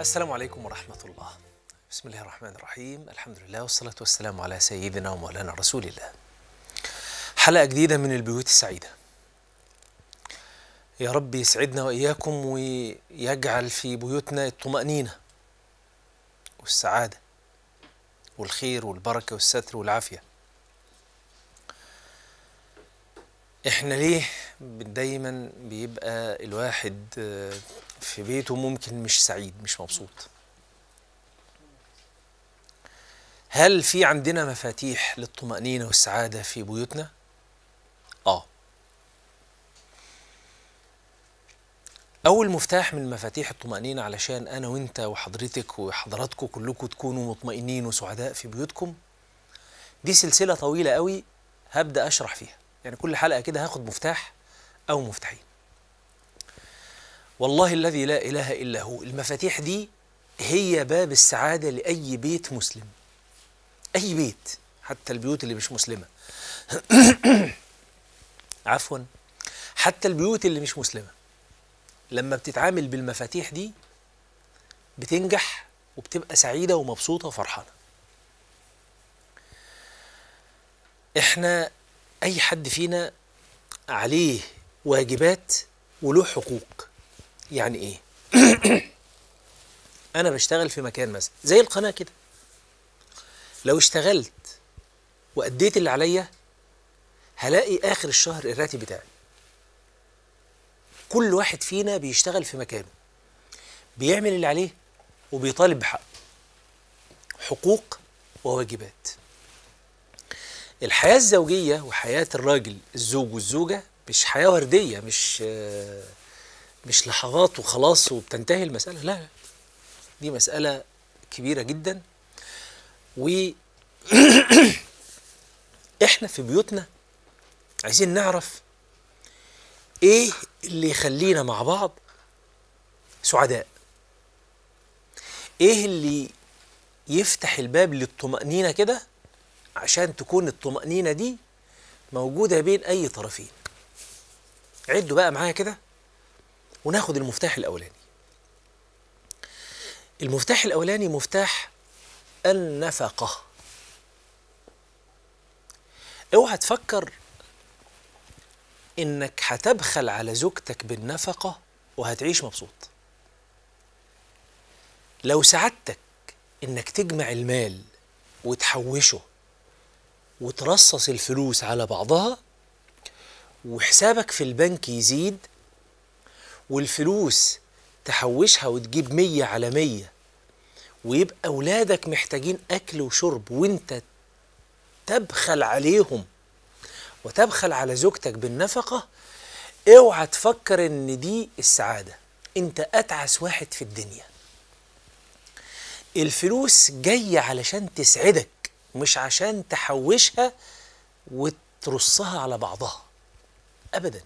السلام عليكم ورحمة الله بسم الله الرحمن الرحيم الحمد لله والصلاة والسلام على سيدنا ومولانا رسول الله حلقة جديدة من البيوت السعيدة يا رب يسعدنا وإياكم ويجعل في بيوتنا الطمأنينة والسعادة والخير والبركة والستر والعافية احنا ليه دايما بيبقى الواحد آه، في بيته ممكن مش سعيد مش مبسوط هل في عندنا مفاتيح للطمأنينة والسعادة في بيوتنا؟ آه أول مفتاح من مفاتيح الطمأنينة علشان أنا وأنت وحضرتك وحضراتكم كلكم تكونوا مطمئنين وسعداء في بيوتكم دي سلسلة طويلة قوي هبدأ أشرح فيها يعني كل حلقة كده هاخد مفتاح أو مفتاحين والله الذي لا إله إلا هو المفاتيح دي هي باب السعادة لأي بيت مسلم أي بيت حتى البيوت اللي مش مسلمة عفوا حتى البيوت اللي مش مسلمة لما بتتعامل بالمفاتيح دي بتنجح وبتبقى سعيدة ومبسوطة وفرحانة احنا أي حد فينا عليه واجبات وله حقوق يعني ايه انا بشتغل في مكان مثلا زي القناه كده لو اشتغلت واديت اللي عليا هلاقي اخر الشهر الراتب بتاعي كل واحد فينا بيشتغل في مكانه بيعمل اللي عليه وبيطالب بحقه حقوق وواجبات الحياة الزوجية وحياة الراجل الزوج والزوجة مش حياة وردية مش آه، مش لحظات وخلاص وبتنتهي المسألة لا لا دي مسألة كبيرة جدا و احنا في بيوتنا عايزين نعرف ايه اللي يخلينا مع بعض سعداء ايه اللي يفتح الباب للطمأنينة كده عشان تكون الطمأنينة دي موجودة بين أي طرفين عدوا بقى معايا كده وناخد المفتاح الأولاني المفتاح الأولاني مفتاح النفقة اوعى تفكر انك هتبخل على زوجتك بالنفقة وهتعيش مبسوط لو سعادتك انك تجمع المال وتحوشه وترصص الفلوس على بعضها وحسابك في البنك يزيد والفلوس تحوشها وتجيب مية على مية ويبقى أولادك محتاجين أكل وشرب وانت تبخل عليهم وتبخل على زوجتك بالنفقة اوعى تفكر ان دي السعادة انت أتعس واحد في الدنيا الفلوس جاية علشان تسعدك مش عشان تحوشها وترصها على بعضها أبداً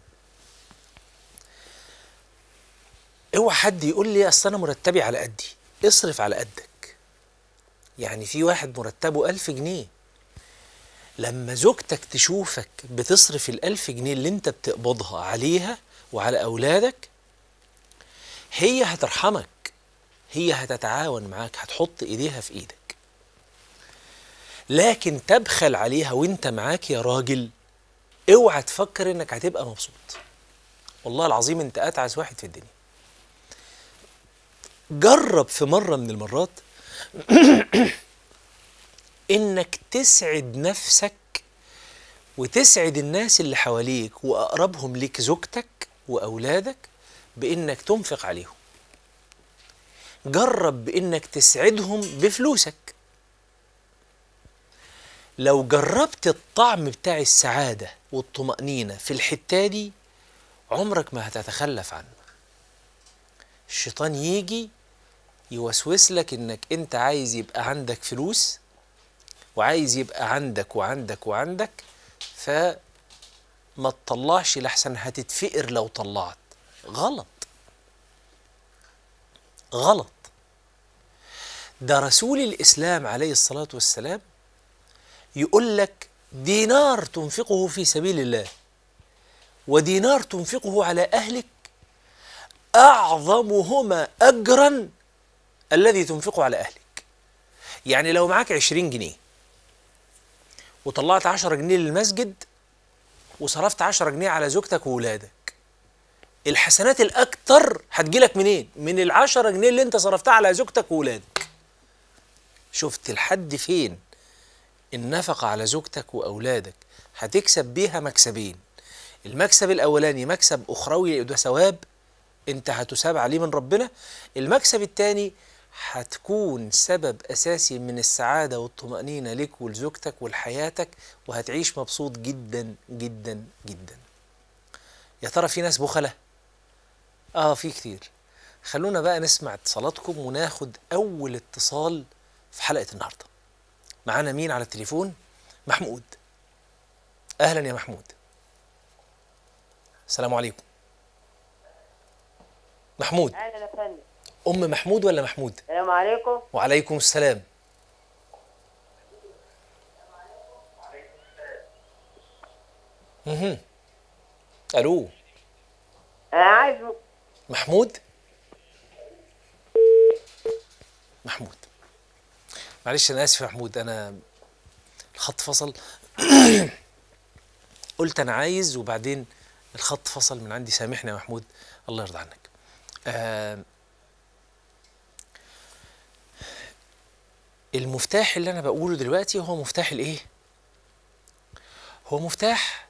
اوعى حد يقول لي اصل انا مرتبي على قدي اصرف على قدك يعني في واحد مرتبه ألف جنيه لما زوجتك تشوفك بتصرف الألف جنيه اللي انت بتقبضها عليها وعلى أولادك هي هترحمك هي هتتعاون معاك هتحط إيديها في إيدك لكن تبخل عليها وانت معاك يا راجل اوعى تفكر انك هتبقى مبسوط والله العظيم انت اتعس واحد في الدنيا جرب في مرة من المرات انك تسعد نفسك وتسعد الناس اللي حواليك واقربهم ليك زوجتك واولادك بانك تنفق عليهم جرب بانك تسعدهم بفلوسك لو جربت الطعم بتاع السعادة والطمأنينة في الحتة دي عمرك ما هتتخلف عنه الشيطان يجي يوسوس لك انك انت عايز يبقى عندك فلوس وعايز يبقى عندك وعندك وعندك فما تطلعش لحسن هتتفقر لو طلعت غلط غلط ده رسول الإسلام عليه الصلاة والسلام يقول لك دينار تنفقه في سبيل الله ودينار تنفقه على أهلك أعظمهما أجرا الذي تنفقه على أهلك يعني لو معاك عشرين جنيه وطلعت عشرة جنيه للمسجد وصرفت عشرة جنيه على زوجتك وولادك الحسنات الأكتر هتجيلك منين؟ من العشرة جنيه اللي انت صرفتها على زوجتك وولادك شفت لحد فين النفقة على زوجتك وأولادك هتكسب بيها مكسبين المكسب الأولاني مكسب أخروي ده ثواب أنت هتساب عليه من ربنا المكسب الثاني هتكون سبب أساسي من السعادة والطمأنينة لك ولزوجتك ولحياتك وهتعيش مبسوط جدا جدا جدا يا ترى في ناس بخلة؟ آه في كتير خلونا بقى نسمع اتصالاتكم وناخد أول اتصال في حلقة النهاردة معانا مين على التليفون؟ محمود أهلا يا محمود السلام عليكم محمود اهلا يا فندم أم محمود ولا محمود؟ السلام عليكم وعليكم السلام اها الو انا عايز محمود محمود معلش انا اسف يا محمود انا الخط فصل قلت انا عايز وبعدين الخط فصل من عندي سامحني يا محمود الله يرضى عنك آه المفتاح اللي انا بقوله دلوقتي هو مفتاح الايه هو مفتاح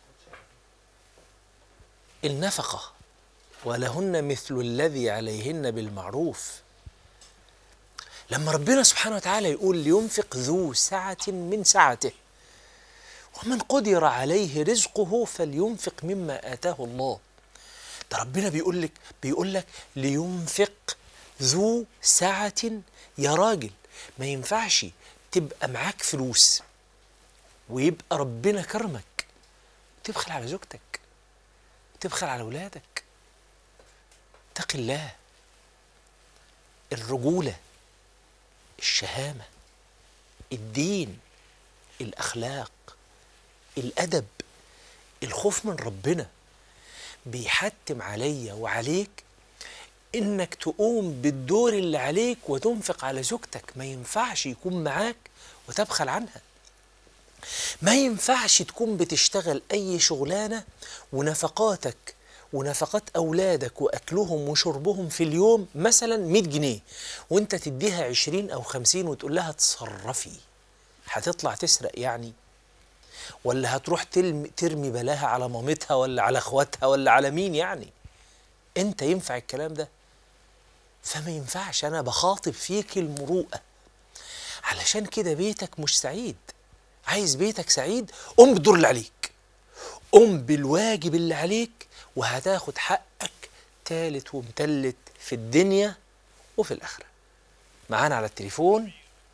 النفقه ولهن مثل الذي عليهن بالمعروف لما ربنا سبحانه وتعالى يقول لينفق ذو سعة من سعته ومن قدر عليه رزقه فلينفق مما آتاه الله ده ربنا بيقول لك بيقول لك لينفق ذو سعة يا راجل ما ينفعش تبقى معاك فلوس ويبقى ربنا كرمك تبخل على زوجتك تبخل على اولادك اتق الله الرجوله الشهامه الدين الاخلاق الادب الخوف من ربنا بيحتم عليا وعليك انك تقوم بالدور اللي عليك وتنفق على زوجتك ما ينفعش يكون معاك وتبخل عنها ما ينفعش تكون بتشتغل اي شغلانه ونفقاتك ونفقات اولادك واكلهم وشربهم في اليوم مثلا 100 جنيه وانت تديها 20 او 50 وتقول لها تصرفي هتطلع تسرق يعني ولا هتروح ترمي, ترمي بلاها على مامتها ولا على اخواتها ولا على مين يعني انت ينفع الكلام ده فما ينفعش انا بخاطب فيك المروءه علشان كده بيتك مش سعيد عايز بيتك سعيد قم بالدور اللي عليك قم بالواجب اللي عليك وهتاخد حقك تالت ومتلت في الدنيا وفي الآخرة معانا على التليفون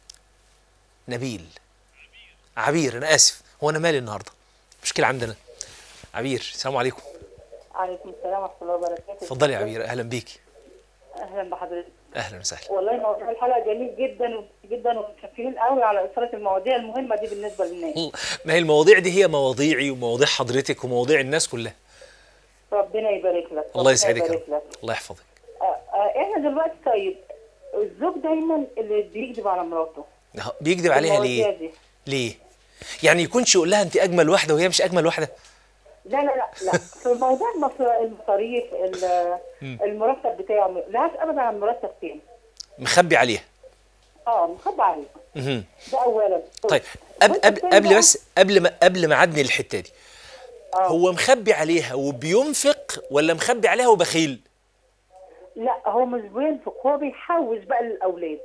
نبيل عبير أنا آسف هو أنا مالي النهاردة مشكلة عندنا عبير السلام عليكم عليكم السلام ورحمه الله وبركاته اتفضلي يا عبير أهلا بيكي اهلا بحضرتك أهلا وسهلا والله موضوع الحلقه جميل جدا جدا ومتشكرين قوي على اثاره المواضيع المهمه دي بالنسبه للناس الله. ما هي المواضيع دي هي مواضيعي ومواضيع حضرتك ومواضيع الناس كلها ربنا يبارك لك الله ربنا يسعدك يا يبارك رب لك. الله يحفظك آه، آه، احنا دلوقتي طيب الزوج دايما اللي بيكذب على مراته أهو، بيكذب عليها المواضيع ليه دي. ليه يعني يكونش يقول لها انت اجمل واحده وهي مش اجمل واحده لا لا لا لا في موضوع المص- المصاريف ال- المرتب بتاعه لا ابدا عن المرتب كام مخبي عليها اه مخبى عليه مهم. ده اولا طيب قبل الجزء قبل التاني قبل بقى- بس قبل ما قبل ما اعدني الحته دي آه. هو مخبي عليها وبينفق ولا مخبي عليها وبخيل لا هو مش بينفق هو بيحوش بقى للاولاد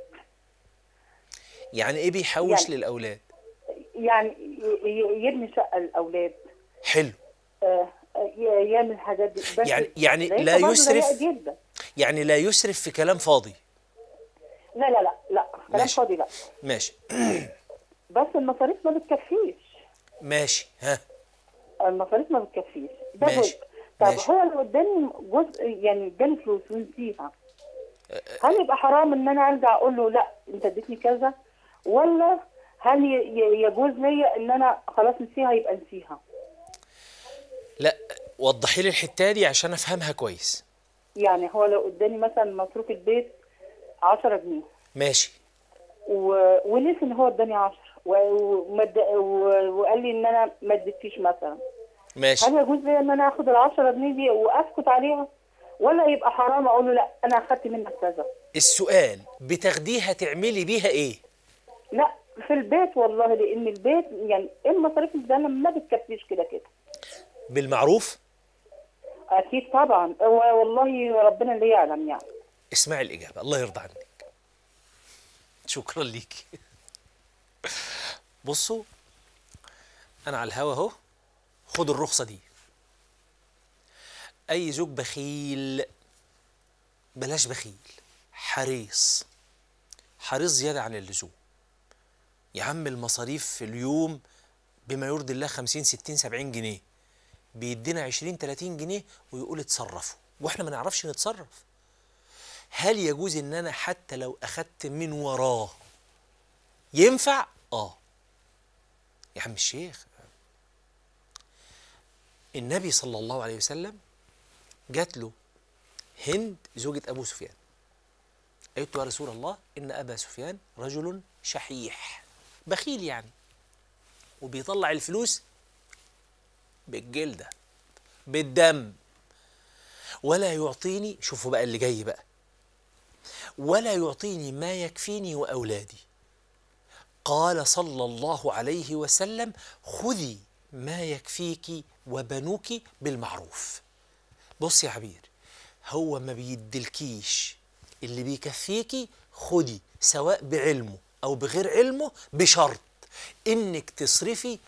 يعني ايه بيحوش يعني- للاولاد يعني ي- ي- يبني شقه للاولاد حلو آه، ي- يعمل الحاجات دي بس يعني- يعني لقيته لا برضه يسرف؟ ضيق جدا يعني لا يسرف في كلام فاضي لا لا لا لا كلام ماشي. فاضي لا ماشي بس المصاريف ما بتكفيش ماشي ها المصاريف ما بتكفيش ده ماشي. جزء طب ماشي. هو لو اداني جزء يعني اداني فلوس ونسيها هل يبقى حرام ان انا ارجع اقول له لا انت اديتني كذا ولا هل ي- ي- يجوز ليا ان انا خلاص نسيها يبقى نسيها لا وضحي لي الحته دي عشان افهمها كويس يعني هو لو اداني مثلا مصروف البيت 10 جنيه ماشي و... ونسي ان هو اداني 10 و... ومد... و... وقال لي ان انا ما اديتكيش مثلا ماشي هل يجوز لي ان انا اخد ال 10 جنيه دي واسكت عليها ولا يبقى حرام اقول له لا انا اخدت منك كذا السؤال بتاخديها تعملي بيها ايه لا في البيت والله لان البيت يعني المصاريف الزمن ما بتكفيش كده كده بالمعروف اكيد طبعا هو والله ربنا اللي يعلم يعني اسمعي الإجابة الله يرضى عنك شكرا ليكي بصوا أنا على الهوا أهو خد الرخصة دي أي زوج بخيل بلاش بخيل حريص حريص زيادة عن اللزوم يا عم المصاريف في اليوم بما يرضي الله 50 60 70 جنيه بيدينا 20 30 جنيه ويقول اتصرفوا واحنا ما نعرفش نتصرف هل يجوز ان انا حتى لو اخدت من وراه ينفع اه يا عم الشيخ النبي صلى الله عليه وسلم جات له هند زوجة أبو سفيان قالت له يا رسول الله إن أبا سفيان رجل شحيح بخيل يعني وبيطلع الفلوس بالجلدة بالدم ولا يعطيني شوفوا بقى اللي جاي بقى ولا يعطيني ما يكفيني وأولادي قال صلى الله عليه وسلم خذي ما يكفيك وبنوك بالمعروف بص يا عبير هو ما بيدلكيش اللي بيكفيكي خدي سواء بعلمه او بغير علمه بشرط انك تصرفي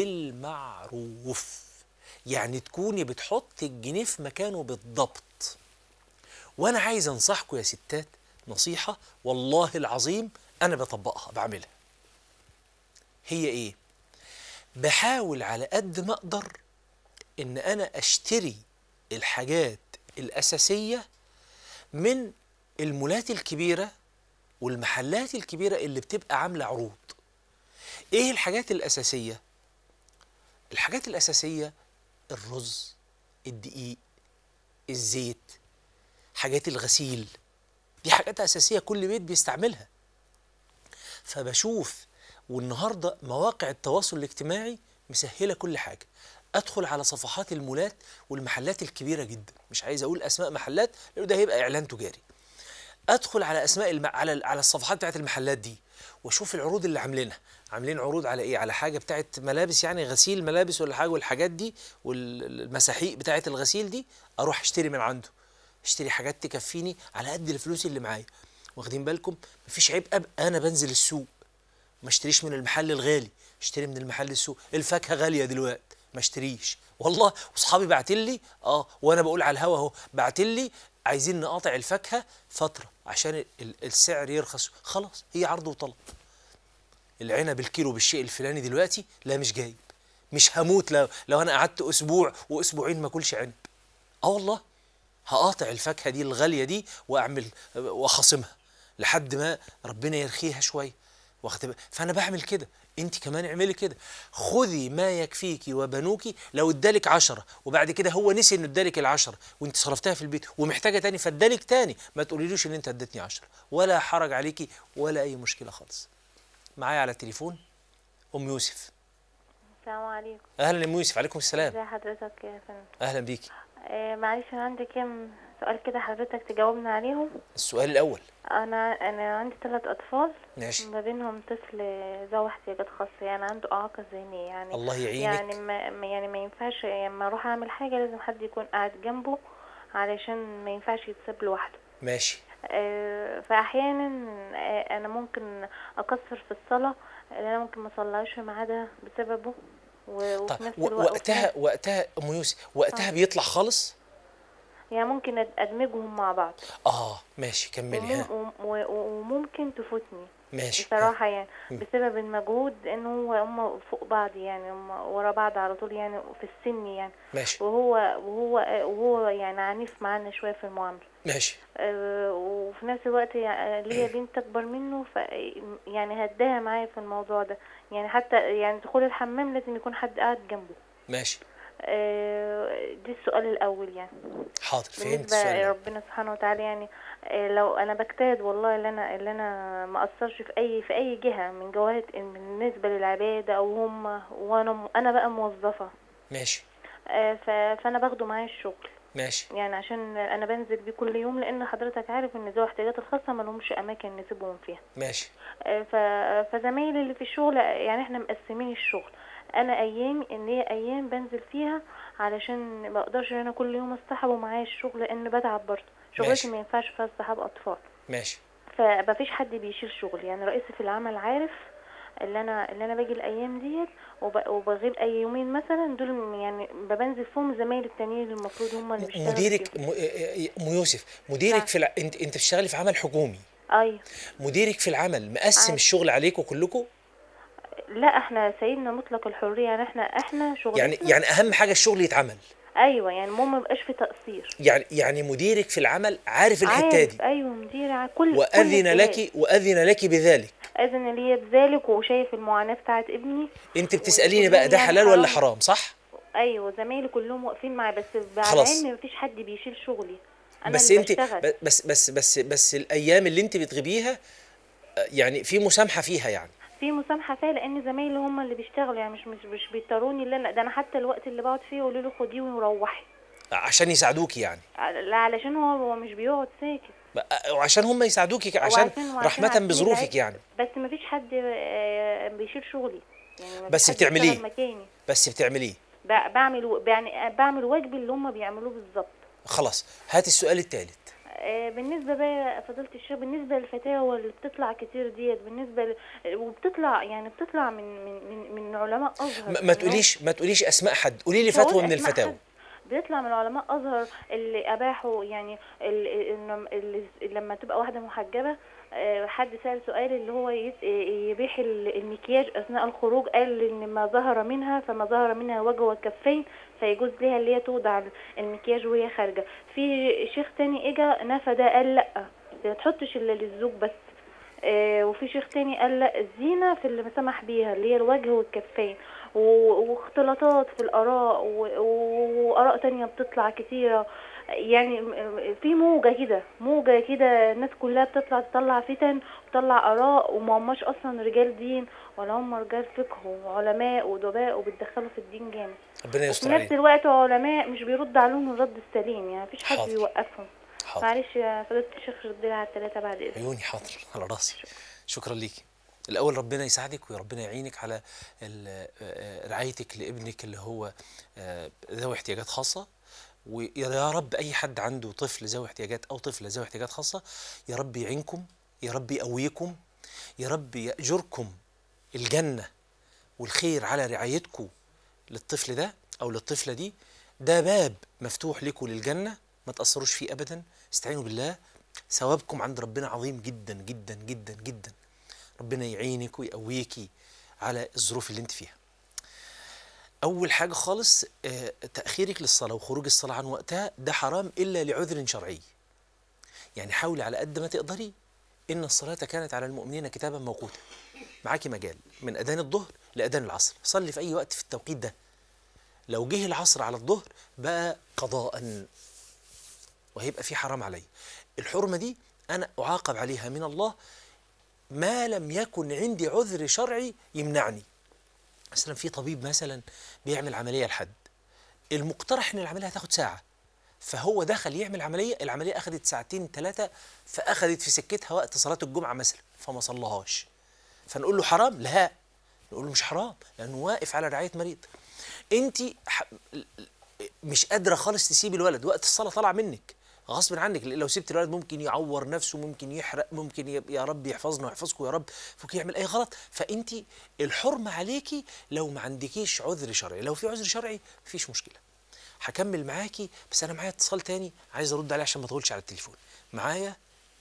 بالمعروف يعني تكوني بتحطي الجنيه في مكانه بالضبط وانا عايز انصحكم يا ستات نصيحه والله العظيم انا بطبقها بعملها هي ايه بحاول على قد ما اقدر ان انا اشتري الحاجات الاساسيه من المولات الكبيره والمحلات الكبيره اللي بتبقى عامله عروض ايه الحاجات الاساسيه الحاجات الاساسيه الرز الدقيق الزيت حاجات الغسيل دي حاجات اساسيه كل بيت بيستعملها فبشوف والنهارده مواقع التواصل الاجتماعي مسهله كل حاجه ادخل على صفحات المولات والمحلات الكبيره جدا مش عايز اقول اسماء محلات لانه ده هيبقى اعلان تجاري ادخل على اسماء الم... على على الصفحات بتاعت المحلات دي واشوف العروض اللي عاملينها عاملين عروض على ايه على حاجه بتاعت ملابس يعني غسيل ملابس ولا حاجه والحاجات دي والمساحيق بتاعت الغسيل دي اروح اشتري من عنده اشتري حاجات تكفيني على قد الفلوس اللي معايا واخدين بالكم مفيش عيب ابقى انا بنزل السوق ما اشتريش من المحل الغالي اشتري من المحل السوق الفاكهه غاليه دلوقتي ما اشتريش والله واصحابي بعتين لي اه وانا بقول على الهوا اهو بعتين لي عايزين نقاطع الفاكهه فتره عشان ال- السعر يرخص خلاص هي عرض وطلب العنب الكيلو بالشيء الفلاني دلوقتي لا مش جايب مش هموت لو لو انا قعدت اسبوع واسبوعين ما اكلش عنب اه والله هقاطع الفاكهه دي الغاليه دي واعمل واخاصمها لحد ما ربنا يرخيها شويه واخد بال- فانا بعمل كده انت كمان اعملي كده خذي ما يكفيك وبنوك لو ادالك عشرة وبعد كده هو نسي انه ادالك العشرة وانت صرفتها في البيت ومحتاجه تاني فادالك تاني ما تقوليلوش ان انت اديتني عشرة ولا حرج عليكي ولا اي مشكله خالص معايا على التليفون ام يوسف السلام عليكم اهلا يا ام يوسف عليكم السلام ازي حضرتك يا فندم اهلا بيكي آه معلش انا عندي كام سؤال كده حضرتك تجاوبنا عليهم السؤال الاول انا انا عندي ثلاث اطفال ماشي ما بينهم طفل ذوي احتياجات خاصه يعني عنده اعاقه ذهنيه يعني الله يعينك. يعني ما ما- يعني ما ينفعش لما اروح اعمل حاجه لازم حد يكون قاعد جنبه علشان ما ينفعش يتساب لوحده ماشي آه، فاحيانا آه، انا ممكن اقصر في الصلاه لان انا ممكن ما اصليش في ميعادها بسببه و- وفي طيب نفس و- الوقت وقتها وقتها ام يوسف وقتها بيطلع خالص يعني ممكن أد- ادمجهم مع بعض اه ماشي كملي ها ومم- و- و- وممكن تفوتني ماشي بصراحة يعني مم. بسبب المجهود ان هو هم فوق بعض يعني هم ورا بعض على طول يعني في السن يعني ماشي وهو وهو وهو يعني عنيف معانا شوية في المعاملة ماشي آه، وفي نفس الوقت يعني ليا بنت اكبر منه ف يعني هداها معايا في الموضوع ده يعني حتى يعني دخول الحمام لازم يكون حد قاعد جنبه ماشي آه، دي دي السؤال الاول يعني حاضر فهمت بالنسبه السؤال ده. لربنا سبحانه وتعالى يعني آه، لو انا بجتهد والله اللي انا اللي انا ما اثرش في اي في اي جهه من جوات بالنسبه للعباده او هم وانا م- انا بقى موظفه ماشي آه، ف- فانا باخده معايا الشغل ماشي يعني عشان انا بنزل بيه كل يوم لان حضرتك عارف ان ذوي الاحتياجات الخاصه ما لهمش اماكن نسيبهم فيها ماشي آه، ف- فزمايلي اللي في الشغل يعني احنا مقسمين الشغل انا ايام ان هي ايام بنزل فيها علشان ما اقدرش ان انا كل يوم اصطحبه معايا الشغل لان بتعب برضه ماشي. شغلتي ما ينفعش فيها اصطحاب اطفال ماشي فمفيش حد بيشيل شغل يعني رئيسي في العمل عارف اللي انا اللي انا باجي الايام ديت وب- وبغيب اي يومين مثلا دول يعني بنزل فيهم زمايلي التانيين اللي المفروض هم اللي بيشتغلوا مديرك فيهم. م... م يوسف مديرك نعم. في الع... انت انت بتشتغلي في عمل حكومي ايوه مديرك في العمل مقسم عادي. الشغل عليكم كلكم لا احنا سيدنا مطلق الحريه يعني احنا احنا شغلتنا يعني يعني اهم حاجه الشغل يتعمل ايوه يعني المهم ما يبقاش في تقصير يعني يعني مديرك في العمل عارف الحته عارف دي ايوه مدير ع- كل واذن كل الجهات. لك واذن لك بذلك اذن لي بذلك وشايف المعاناه بتاعت ابني انت بتساليني بقى ده يعني حلال ولا حرام. حرام صح ايوه زمايلي كلهم واقفين معايا بس خلاص. بعد ان مفيش حد بيشيل شغلي انا بس اللي انت بشتغل. ب- بس بس بس بس الايام اللي انت بتغيبيها آه، يعني في مسامحه فيها يعني في مسامحه فيها لان زمايلي هم اللي بيشتغلوا يعني مش مش مش بيضطروني اللي انا ده انا حتى الوقت اللي بقعد فيه يقولوا لي خديه وروحي عشان يساعدوكي يعني لا علشان هو هو مش بيقعد ساكت بقى- وعشان هم يساعدوكي عشان وعشان- وعشان رحمه عارفين بظروفك العيب. يعني بس مفيش حد آه، بيشيل شغلي يعني مفيش بس حد بتعمليه. يشتغل مكاني بس بتعمليه ب- بعمل و- يعني بعمل واجبي اللي هم بيعملوه بالظبط خلاص هات السؤال الثالث آه، بالنسبه بقى فضيله الشيخ بالنسبه للفتاوى اللي بتطلع كتير ديت بالنسبه ل... وبتطلع يعني بتطلع من من من, من علماء ازهر ما, ما تقوليش ما تقوليش اسماء حد قولي لي مش هقول فتوى من أسماء الفتاوى حد. بيطلع من علماء ازهر اللي اباحوا يعني اللي اللي لما تبقى واحده محجبه آه، حد سأل سؤال اللي هو يس- يبيح ال- المكياج أثناء الخروج قال إن ما ظهر منها فما ظهر منها وجه والكفين فيجوز لها اللي هي توضع المكياج وهي خارجة في شيخ تاني اجا نفى ده قال لأ ما تحطش إلا للزوج بس آه، وفي شيخ تاني قال لا الزينة في اللي سمح بيها اللي هي الوجه والكفين و- واختلاطات في الآراء و- و- وآراء تانية بتطلع كتيرة يعني م- في موجة كده موجة كده الناس كلها بتطلع تطلع فتن وتطلع آراء وما هماش أصلا رجال دين ولا هم رجال فقه وعلماء ودباء وبيتدخلوا في الدين جامد ربنا وفي يستر نفس عليك الوقت علماء مش بيرد عليهم الرد السليم يعني مفيش حد حاضر. بيوقفهم حاضر معلش يا فضيلة الشيخ رد لي على الثلاثة بعد إذنك عيوني حاضر على راسي شكرا ليكي الاول ربنا يساعدك وربنا يعينك على ال- آه، رعايتك لابنك اللي هو آه، ذوي احتياجات خاصه ويا رب اي حد عنده طفل ذوي احتياجات او طفله ذوي احتياجات خاصه يا رب يعينكم يا رب يقويكم يا رب ياجركم الجنه والخير على رعايتكم للطفل ده او للطفله دي ده باب مفتوح لكم للجنه ما تاثروش فيه ابدا استعينوا بالله ثوابكم عند ربنا عظيم جدا جدا جدا جدا ربنا يعينك ويقويكي على الظروف اللي انت فيها اول حاجه خالص آه، تاخيرك للصلاه وخروج الصلاه عن وقتها ده حرام الا لعذر شرعي يعني حاولي على قد ما تقدري ان الصلاه كانت على المؤمنين كتابا موقوتا معاكي مجال من اذان الظهر لاذان العصر صلي في اي وقت في التوقيت ده لو جه العصر على الظهر بقى قضاء وهيبقى في حرام علي الحرمه دي انا اعاقب عليها من الله ما لم يكن عندي عذر شرعي يمنعني مثلا في طبيب مثلا بيعمل عمليه لحد المقترح ان العمليه هتاخد ساعه فهو دخل يعمل عمليه العمليه اخذت ساعتين ثلاثه فاخذت في سكتها وقت صلاه الجمعه مثلا فما صلىهاش فنقول له حرام لا نقول له مش حرام لانه واقف على رعايه مريض انت ح... مش قادره خالص تسيبي الولد وقت الصلاه طالع منك غصب عنك لأن لو سبت الولد ممكن يعور نفسه ممكن يحرق ممكن يب- يا رب يحفظنا ويحفظكم يا رب ممكن يعمل اي غلط فانت الحرمه عليكي لو ما عندكيش عذر شرعي لو في عذر شرعي مفيش مشكله هكمل معاكي بس انا معايا اتصال تاني عايز ارد عليه عشان ما اطولش على التليفون معايا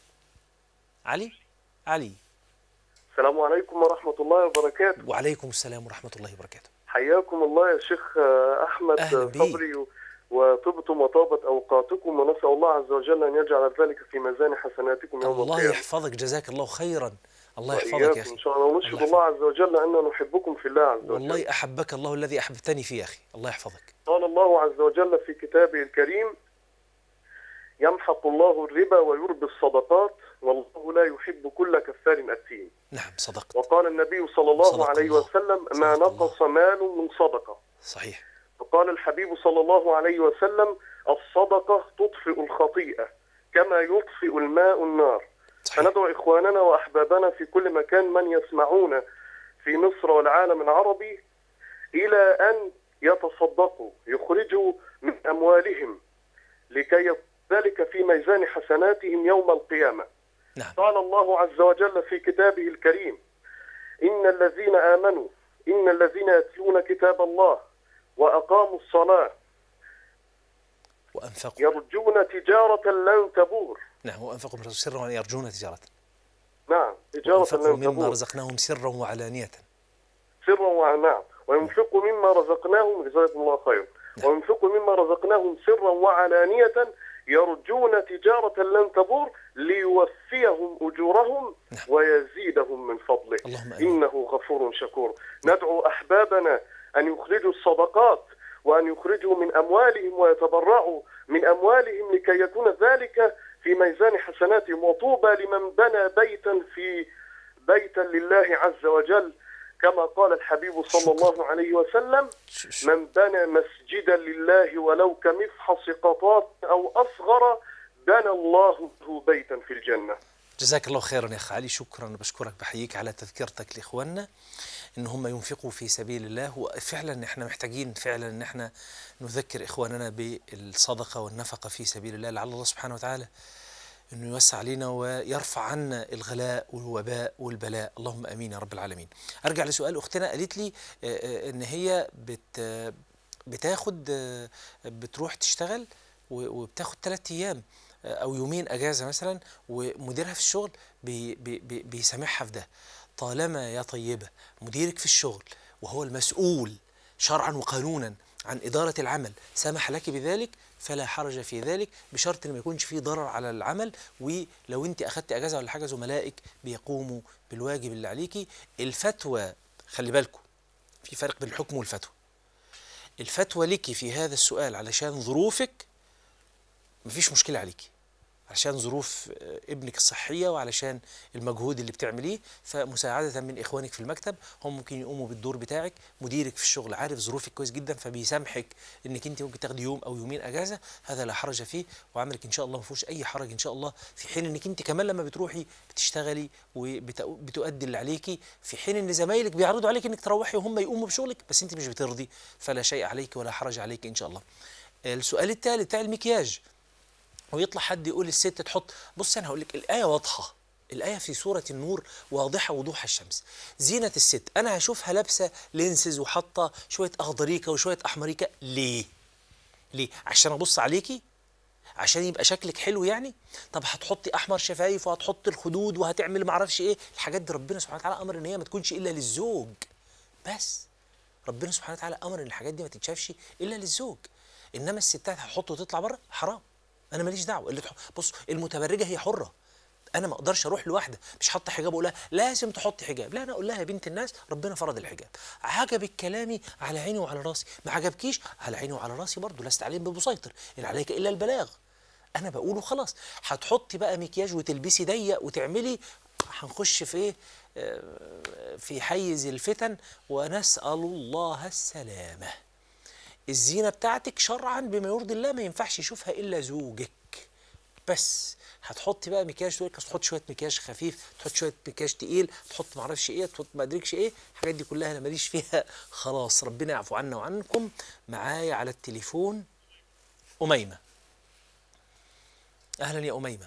علي علي السلام عليكم ورحمة الله وبركاته وعليكم السلام ورحمه الله وبركاته حياكم الله يا شيخ آه، أحمد أهلا بيك. صبري و- وطبتم وطابت أوقاتكم ونسأل الله عز وجل أن يجعل ذلك في ميزان حسناتكم يوم الله القيامة يحفظك جزاك الله خيرا الله يحفظك يا وإياكم أخي إن شاء الله ونشهد الله الله عز وجل أننا نحبكم في الله عز وجل والله أحبك الله الذي أحببتني فيه يا أخي الله يحفظك قال الله عز وجل في كتابه الكريم يمحق الله الربا ويربي الصدقات والله لا يحب كل كفار أثيم نعم صدقت وقال النبي صلى الله صدق عليه الله. وسلم ما صدق نقص مال من صدقة صحيح وقال الحبيب صلى الله عليه وسلم الصدقة تطفئ الخطيئة كما يطفئ الماء النار صحيح فندعو إخواننا وأحبابنا في كل مكان من يسمعون في مصر والعالم العربي إلى أن يتصدقوا يخرجوا من أموالهم لكي يكون ذلك في ميزان حسناتهم يوم القيامة نعم قال الله عز وجل في كتابه الكريم إن الذين آمنوا إن الذين يتلون كتاب الله وأقاموا الصلاة وأنفقوا يرجون تجارة لن تبور نعم وأنفقوا من سرا ويرجون تجارة نعم تجارة وأنفقوا لن مما تبور رزقناهم سرا وعلانية سرا ونعم وينفقوا مما رزقناهم جزاكم الله خير نعم. وينفقوا مما رزقناهم سرا وعلانية يرجون تجارة لن تبور ليوفيهم أجورهم نعم. ويزيدهم من فضله اللهم آمين إنه غفور شكور ندعو أحبابنا أن يخرجوا الصدقات وأن يخرجوا من أموالهم ويتبرعوا من أموالهم لكي يكون ذلك في ميزان حسناتهم وطوبى لمن بنى بيتا في بيتا لله عز وجل كما قال الحبيب صلى شكرا. الله عليه وسلم ش- ش- من بنى مسجدا لله ولو كمفحص قطات أو أصغر بنى الله له بيتا في الجنة جزاك الله خيرا يا أخ علي شكرا بشكرك بحييك على تذكرتك لإخواننا إن هم ينفقوا في سبيل الله وفعلا إحنا محتاجين فعلا إن إحنا نذكر إخواننا بالصدقة والنفقة في سبيل الله لعل الله سبحانه وتعالى انه يوسع علينا ويرفع عنا الغلاء والوباء والبلاء اللهم امين يا رب العالمين ارجع لسؤال اختنا قالت لي آه، آه، ان هي بت آه، بتاخد آه، بتروح تشتغل و- وبتاخد ثلاث ايام آه، او يومين اجازه مثلا ومديرها في الشغل بي بي بي بيسامحها في ده طالما يا طيبه مديرك في الشغل وهو المسؤول شرعا وقانونا عن إدارة العمل سمح لك بذلك فلا حرج في ذلك بشرط ان ما يكونش فيه ضرر على العمل ولو انت اخدت اجازه ولا حاجه زملائك بيقوموا بالواجب اللي عليكي الفتوى خلي بالكم في فرق بين الحكم والفتوى الفتوى لك في هذا السؤال علشان ظروفك مفيش مشكله عليكي علشان ظروف آه، ابنك الصحية وعلشان المجهود اللي بتعمليه فمساعدة من إخوانك في المكتب هم ممكن يقوموا بالدور بتاعك مديرك في الشغل عارف ظروفك كويس جدا فبيسامحك إنك أنت ممكن تاخدي يوم أو يومين أجازة هذا لا حرج فيه وعملك إن شاء الله ما فيهوش أي حرج إن شاء الله في حين إنك أنت كمان لما بتروحي بتشتغلي وبتؤدي اللي عليكي في حين إن زمايلك بيعرضوا عليك إنك تروحي وهم يقوموا بشغلك بس أنت مش بترضي فلا شيء عليك ولا حرج عليك إن شاء الله السؤال الثالث بتاع المكياج ويطلع حد يقول الست تحط بص انا هقول لك الايه واضحه الآية في سورة النور واضحة وضوح الشمس زينة الست أنا هشوفها لابسة لينسز وحاطة شوية أخضريكة وشوية أحمريكة ليه؟ ليه؟ عشان أبص عليكي؟ عشان يبقى شكلك حلو يعني؟ طب هتحطي أحمر شفايف وهتحطي الخدود وهتعمل معرفش إيه؟ الحاجات دي ربنا سبحانه وتعالى أمر إن هي ما تكونش إلا للزوج بس ربنا سبحانه وتعالى أمر إن الحاجات دي ما تتشافش إلا للزوج إنما الستات هتحط وتطلع بره حرام انا ماليش دعوه اللي تح... بص المتبرجه هي حره انا ما اقدرش اروح لواحده مش حاطه حجاب اقول لها لازم تحطي حجاب لا انا اقول لها يا بنت الناس ربنا فرض الحجاب عجبك كلامي على عيني وعلى راسي ما عجبكيش على عيني وعلى راسي برضه لست عليهم بمسيطر ان عليك الا البلاغ انا بقوله خلاص هتحطي بقى مكياج وتلبسي ضيق وتعملي هنخش في ايه آه، في حيز الفتن ونسال الله السلامه الزينة بتاعتك شرعا بما يرضي الله ما ينفعش يشوفها إلا زوجك بس هتحطي بقى مكياج تقول لك أصل تحط شويه مكياج خفيف تحط شويه مكياج تقيل تحط معرفش ايه تحط ما ادركش ايه الحاجات دي كلها انا ماليش فيها خلاص ربنا يعفو عنا وعنكم معايا على التليفون أميمة أهلا يا أميمة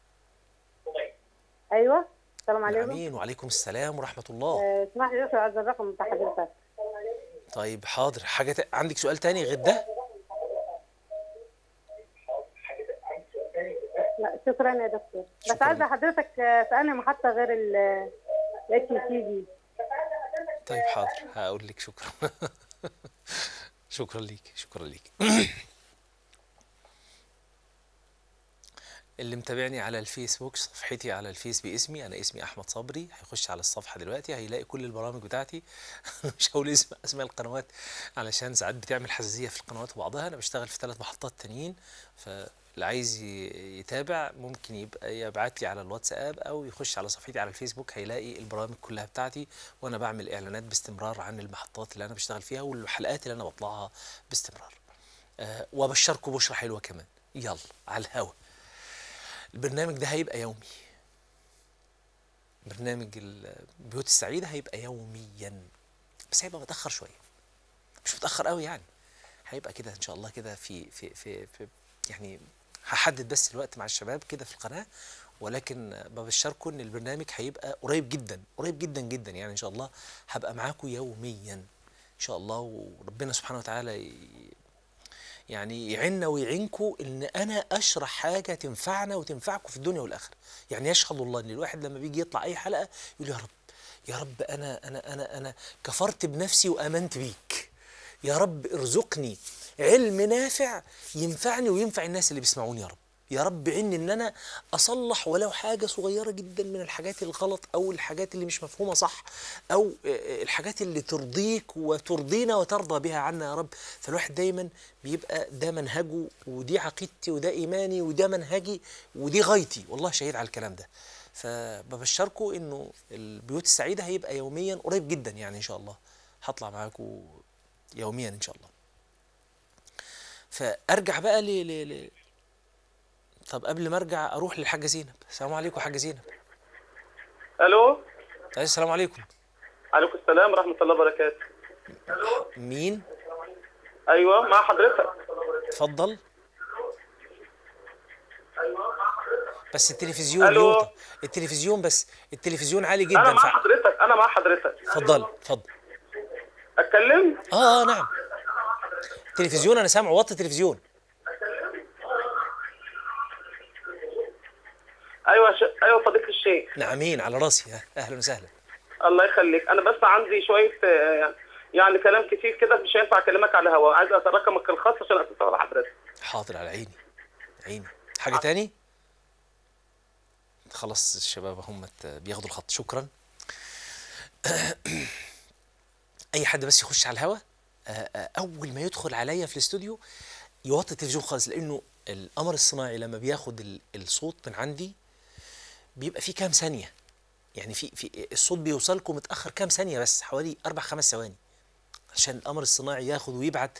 ايوه السلام عليكم أمين وعليكم السلام ورحمة الله آه، اسمح لي بس عايز الرقم بتاع حضرتك طيب حاضر حاجة ت... عندك سؤال تاني غير ده لا شكرا يا دكتور بس شكراً. عايزه حضرتك آه، في انهي محطه غير ال اتش تي في طيب حاضر هقول لك شكرا شكرا ليك شكرا ليك اللي متابعني على الفيسبوك صفحتي على الفيس باسمي انا اسمي احمد صبري هيخش على الصفحه دلوقتي هيلاقي كل البرامج بتاعتي مش هقول اسم اسماء القنوات علشان ساعات بتعمل حساسيه في القنوات وبعضها انا بشتغل في ثلاث محطات تانيين فاللي عايز ي- يتابع ممكن يبقى يبعت لي على الواتساب او يخش على صفحتي على الفيسبوك هيلاقي البرامج كلها بتاعتي وانا بعمل اعلانات باستمرار عن المحطات اللي انا بشتغل فيها والحلقات اللي انا بطلعها باستمرار أه وابشركم بشرى حلوه كمان يلا على الهوا البرنامج ده هيبقى يومي برنامج البيوت السعيدة هيبقى يوميا بس هيبقى متأخر شوية مش متأخر قوي يعني هيبقى كده إن شاء الله كده في في في, في يعني هحدد بس الوقت مع الشباب كده في القناة ولكن ببشركم ان البرنامج هيبقى قريب جدا قريب جدا جدا يعني ان شاء الله هبقى معاكم يوميا ان شاء الله وربنا سبحانه وتعالى ي- يعني يعيننا ويعينكم ان انا اشرح حاجه تنفعنا وتنفعكم في الدنيا والاخره يعني يشهد الله ان الواحد لما بيجي يطلع اي حلقه يقول يا رب يا رب انا انا انا انا كفرت بنفسي وامنت بيك يا رب ارزقني علم نافع ينفعني وينفع الناس اللي بيسمعوني يا رب يا رب عني ان انا اصلح ولو حاجه صغيره جدا من الحاجات الغلط او الحاجات اللي مش مفهومه صح او آه، الحاجات اللي ترضيك وترضينا وترضى بها عنا يا رب فالواحد دايما بيبقى ده منهجه ودي عقيدتي وده ايماني وده منهجي ودي غايتي والله شهيد على الكلام ده فببشركم انه البيوت السعيده هيبقى يوميا قريب جدا يعني ان شاء الله هطلع معاكم يوميا ان شاء الله فارجع بقى ل ل ل طب قبل ما ارجع اروح للحاجه زينب السلام عليكم حاجه زينب الو أيوة، السلام عليكم عليكم السلام ورحمه الله وبركاته مين ايوه مع حضرتك اتفضل بس التلفزيون ألو. يوطى التلفزيون بس التلفزيون عالي جدا انا مع ف... حضرتك انا مع حضرتك اتفضل اتفضل اتكلم اه اه نعم التلفزيون انا سامعه وطي التلفزيون ايوه ش... ايوه فضيله الشيخ نعمين على راسي ها، اهلا وسهلا الله يخليك انا بس عندي شويه آه، يعني كلام كتير كده مش هينفع اكلمك على الهواء عايز رقمك الخاص عشان اتصل على حضرتك حاضر على عيني عيني حاجه تاني خلاص الشباب هم بياخدوا الخط شكرا اي حد بس يخش على الهوا آه، آه، اول ما يدخل عليا في الاستوديو يوطي التلفزيون خالص لانه القمر الصناعي لما بياخد ال- الصوت من عندي بيبقى فيه كام ثانيه يعني في في الصوت بيوصلكم متاخر كام ثانيه بس حوالي اربع خمس ثواني عشان القمر الصناعي ياخد ويبعت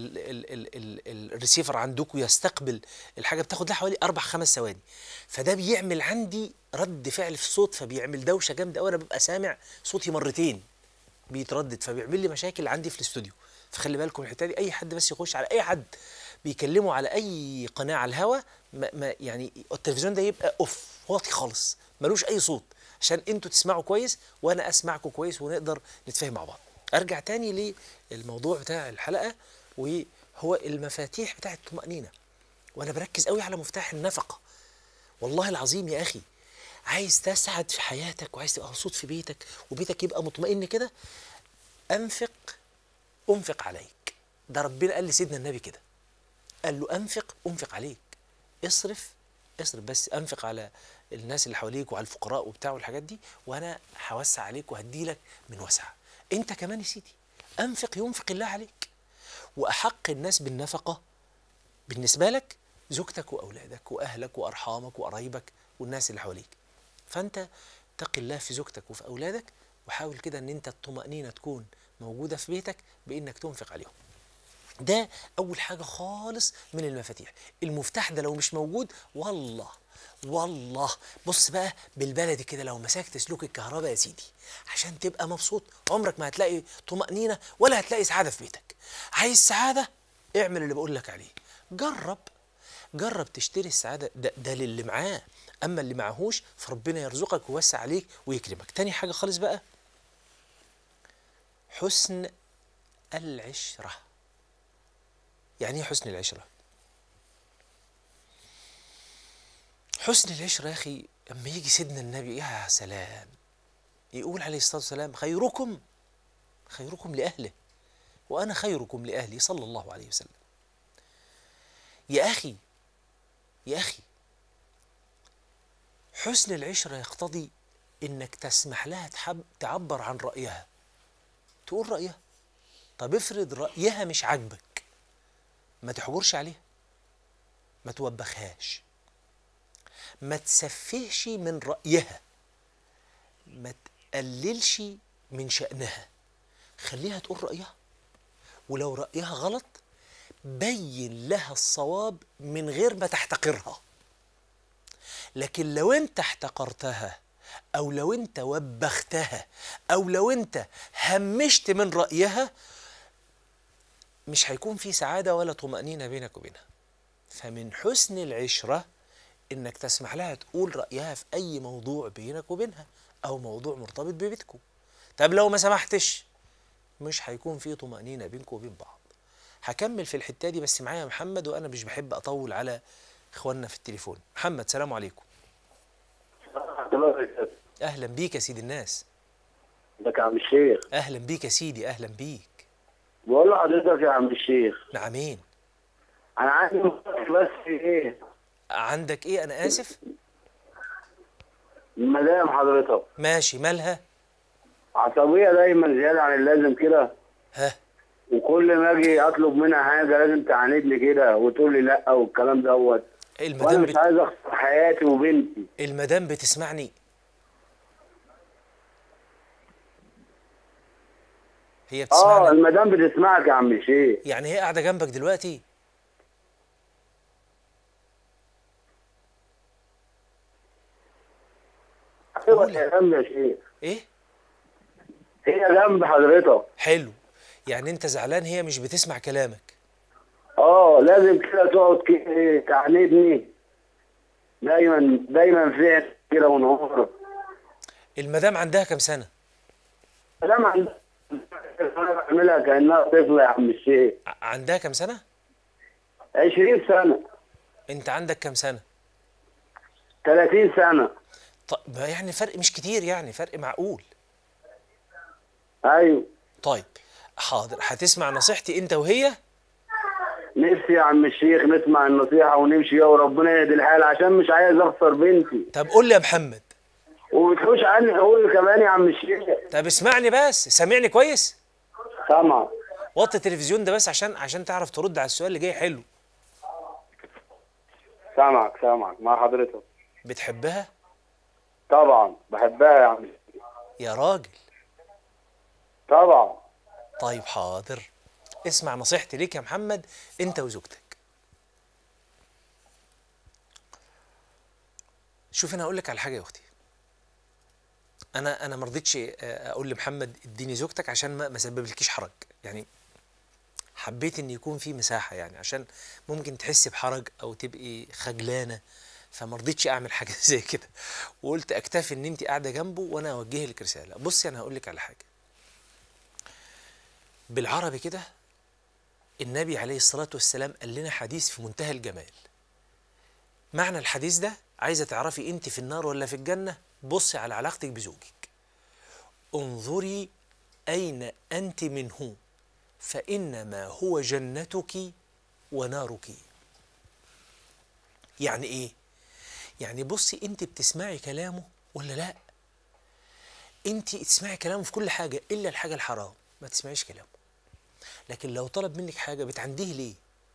والريسيفر عندكم يستقبل الحاجه بتاخد لها حوالي اربع خمس ثواني فده بيعمل عندي رد فعل في الصوت فبيعمل دوشه جامده قوي انا ببقى سامع صوتي مرتين بيتردد فبيعمل لي مشاكل عندي في الاستوديو فخلي بالكم من الحته دي اي حد بس يخش على اي حد بيكلمه على اي قناه على الهوا ما ما يعني التلفزيون ده يبقى اوف واطي خالص ملوش اي صوت عشان انتوا تسمعوا كويس وانا اسمعكم كويس ونقدر نتفاهم مع بعض ارجع تاني للموضوع بتاع الحلقه وهو المفاتيح بتاع الطمانينه وانا بركز قوي على مفتاح النفقه والله العظيم يا اخي عايز تسعد في حياتك وعايز تبقى مبسوط في بيتك وبيتك يبقى مطمئن كده انفق انفق عليك ده ربنا قال لسيدنا النبي كده قال له انفق انفق عليك اصرف اصرف بس انفق على الناس اللي حواليك وعلى الفقراء وبتاع والحاجات دي وانا هوسع عليك وهديلك من وسع انت كمان يا سيدي انفق ينفق الله عليك واحق الناس بالنفقه بالنسبه لك زوجتك واولادك واهلك وارحامك وقرايبك والناس اللي حواليك فانت اتق الله في زوجتك وفي اولادك وحاول كده ان انت الطمانينه تكون موجوده في بيتك بانك تنفق عليهم ده اول حاجه خالص من المفاتيح المفتاح ده لو مش موجود والله والله بص بقى بالبلدي كده لو مسكت سلوك الكهرباء يا سيدي عشان تبقى مبسوط عمرك ما هتلاقي طمأنينة ولا هتلاقي سعادة في بيتك عايز سعادة اعمل اللي بقول لك عليه جرب جرب تشتري السعادة ده, ده للي معاه أما اللي معهوش فربنا يرزقك ويوسع عليك ويكرمك تاني حاجة خالص بقى حسن العشرة يعني ايه حسن العشرة حسن العشرة يا أخي أما يجي سيدنا النبي يا سلام يقول عليه الصلاة والسلام خيركم خيركم لأهله وأنا خيركم لأهلي صلى الله عليه وسلم يا أخي يا أخي حسن العشرة يقتضي إنك تسمح لها تحب تعبر عن رأيها تقول رأيها طب افرض رأيها مش عاجبك ما تحجرش عليها ما توبخهاش ما تسفهش من رأيها ما تقللش من شأنها خليها تقول رأيها ولو رأيها غلط بين لها الصواب من غير ما تحتقرها لكن لو انت احتقرتها او لو انت وبختها او لو انت همشت من رأيها مش هيكون في سعادة ولا طمأنينة بينك وبينها فمن حسن العشرة انك تسمح لها تقول رأيها في اي موضوع بينك وبينها او موضوع مرتبط ببيتكم طب لو ما سمحتش مش هيكون في طمأنينة بينكم وبين بعض هكمل في الحتة دي بس معايا محمد وانا مش بحب اطول على اخواننا في التليفون محمد سلام عليكم اهلا بيك يا سيدي الناس ازيك يا عم الشيخ اهلا بيك يا سيدي اهلا بيك بقول لحضرتك يا عم الشيخ نعمين انا عندي مشكلة بس في ايه عندك ايه انا اسف المدام حضرتك ماشي مالها عصبيه دايما زياده عن اللازم كده ها وكل ما اجي اطلب منها حاجه لازم تعاند لي كده وتقول لي لا والكلام دوت وانا المدام مش بت... عايز اخسر حياتي وبنتي المدام بتسمعني هي اه بتسمعني المدام بتسمعك يا عم الشيخ يعني هي قاعده جنبك دلوقتي ايوه قول. هي جنب يا شيخ ايه هي جنب حضرتك حلو يعني انت زعلان هي مش بتسمع كلامك اه لازم كده تقعد كده تعاندني دايما دايما فين كده ونهار المدام عندها كام سنه مدام عندها انا بعملها كانها طفله يا عم الشيخ ع- عندها كام سنه 20 سنه انت عندك كام سنه 30 سنه طيب يعني فرق مش كتير يعني فرق معقول ايوه طيب حاضر هتسمع نصيحتي انت وهي نفسي يا عم الشيخ نسمع النصيحه ونمشي يا وربنا يهدي الحال عشان مش عايز اخسر بنتي طب قول لي يا محمد وبتحوش عني حقوقي كمان يا عم الشيخ طب اسمعني بس سامعني كويس سامع وطي التلفزيون ده بس عشان عشان تعرف ترد على السؤال اللي جاي حلو سامعك سامعك مع حضرتك بتحبها طبعا بحبها يا عم الشيخ يا راجل طبعا طيب حاضر اسمع نصيحتي ليك يا محمد انت وزوجتك شوف انا اقول لك على حاجه يا اختي انا انا ما رضيتش آه، اقول لمحمد اديني زوجتك عشان ما ما اسببلكيش حرج يعني حبيت ان يكون في مساحه يعني عشان ممكن تحسي بحرج او تبقي خجلانه فما رضيتش اعمل حاجه زي كده وقلت اكتفي ان انت قاعده جنبه وانا اوجه لك رساله بصي انا هقول لك على حاجه بالعربي كده النبي عليه الصلاة والسلام قال لنا حديث في منتهى الجمال معنى الحديث ده عايزة تعرفي انت في النار ولا في الجنة بصي على علاقتك بزوجك انظري أين أنت منه فإنما هو جنتك ونارك يعني إيه؟ يعني بصي أنت بتسمعي كلامه ولا لأ؟ أنت تسمعي كلامه في كل حاجة إلا الحاجة الحرام ما تسمعيش كلامه لكن لو طلب منك حاجة بتعنديه ليه؟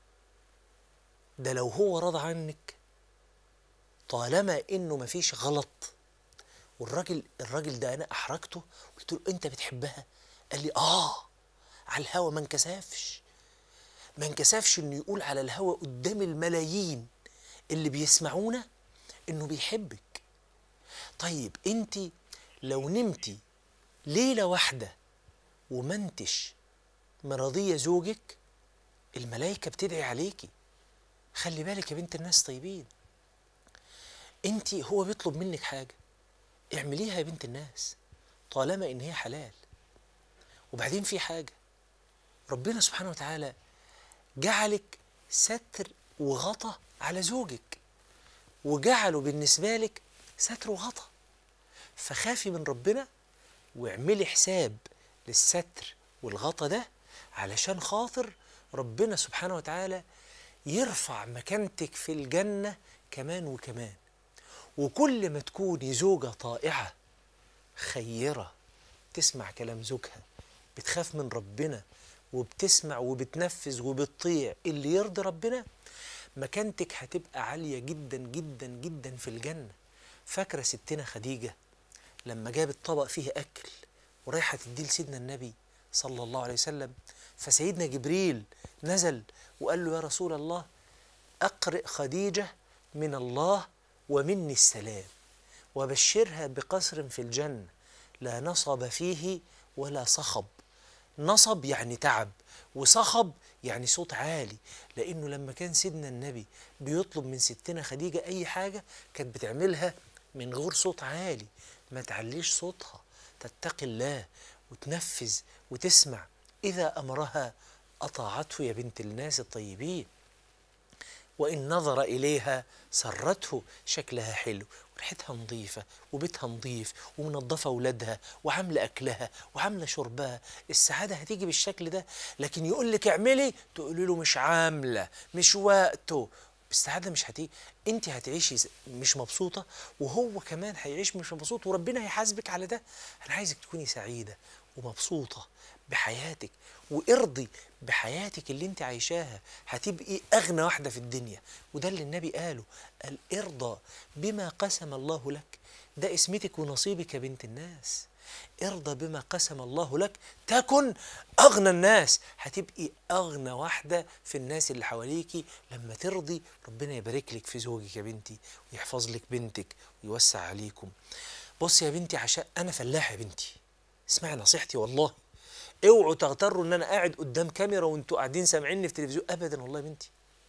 ده لو هو رضى عنك طالما انه مفيش غلط والراجل الراجل ده انا احرجته قلت له انت بتحبها؟ قال لي اه على الهوا ما انكسفش ما انكسفش انه يقول على الهوا قدام الملايين اللي بيسمعونا انه بيحبك طيب انت لو نمتي ليله واحده وما انتش مرضيه زوجك الملائكه بتدعي عليكي خلي بالك يا بنت الناس طيبين انت هو بيطلب منك حاجه اعمليها يا بنت الناس طالما ان هي حلال وبعدين في حاجه ربنا سبحانه وتعالى جعلك ستر وغطى على زوجك وجعله بالنسبه لك ستر وغطى فخافي من ربنا واعملي حساب للستر والغطى ده علشان خاطر ربنا سبحانه وتعالى يرفع مكانتك في الجنة كمان وكمان وكل ما تكوني زوجة طائعة خيرة تسمع كلام زوجها بتخاف من ربنا وبتسمع وبتنفذ وبتطيع اللي يرضي ربنا مكانتك هتبقى عالية جدا جدا جدا في الجنة فاكرة ستنا خديجة لما جابت طبق فيه أكل ورايحة تديه لسيدنا النبي صلى الله عليه وسلم فسيدنا جبريل نزل وقال له يا رسول الله أقرئ خديجة من الله ومني السلام وبشرها بقصر في الجنة لا نصب فيه ولا صخب نصب يعني تعب وصخب يعني صوت عالي لأنه لما كان سيدنا النبي بيطلب من ستنا خديجة أي حاجة كانت بتعملها من غير صوت عالي ما تعليش صوتها تتقي الله وتنفذ وتسمع إذا أمرها أطاعته يا بنت الناس الطيبين وإن نظر إليها سرته شكلها حلو وريحتها نظيفة وبيتها نظيف ومنظفة أولادها وعاملة أكلها وعاملة شربها السعادة هتيجي بالشكل ده لكن يقول لك اعملي تقولي له مش عاملة مش وقته السعادة مش هتيجي انت هتعيشي ز- مش مبسوطة وهو كمان هيعيش مش مبسوط وربنا هيحاسبك على ده انا عايزك تكوني سعيدة ومبسوطة بحياتك وارضي بحياتك اللي انت عايشاها هتبقي اغنى واحدة في الدنيا وده اللي النبي قاله قال ارضى بما قسم الله لك ده اسمتك ونصيبك يا بنت الناس ارضى بما قسم الله لك تكن اغنى الناس هتبقي اغنى واحده في الناس اللي حواليكي لما ترضي ربنا يبارك لك في زوجك يا بنتي ويحفظ لك بنتك ويوسع عليكم بص يا بنتي عشان انا فلاح يا بنتي اسمعي نصيحتي والله اوعوا تغتروا ان انا قاعد قدام كاميرا وانتوا قاعدين سامعيني في تلفزيون ابدا والله يا بنتي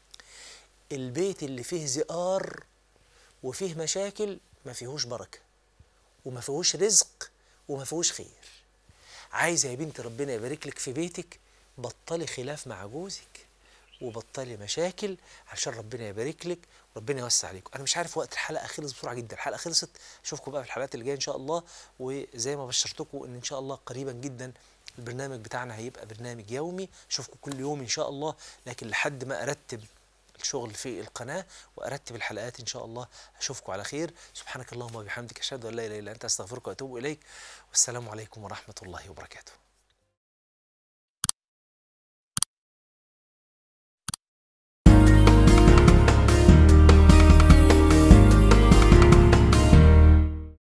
البيت اللي فيه زئار وفيه مشاكل ما فيهوش بركه وما فيهوش رزق وما فيهوش خير عايزه يا بنت ربنا يبارك لك في بيتك بطلي خلاف مع جوزك وبطلي مشاكل عشان ربنا يبارك لك وربنا يوسع عليكم انا مش عارف وقت الحلقه خلص بسرعه جدا الحلقه خلصت اشوفكم بقى في الحلقات اللي جايه ان شاء الله وزي ما بشرتكم ان ان شاء الله قريبا جدا البرنامج بتاعنا هيبقى برنامج يومي اشوفكم كل يوم ان شاء الله لكن لحد ما ارتب الشغل في القناة وأرتب الحلقات إن شاء الله أشوفكم على خير سبحانك اللهم وبحمدك أشهد أن لا إله إلا أنت أستغفرك وأتوب إليك والسلام عليكم ورحمة الله وبركاته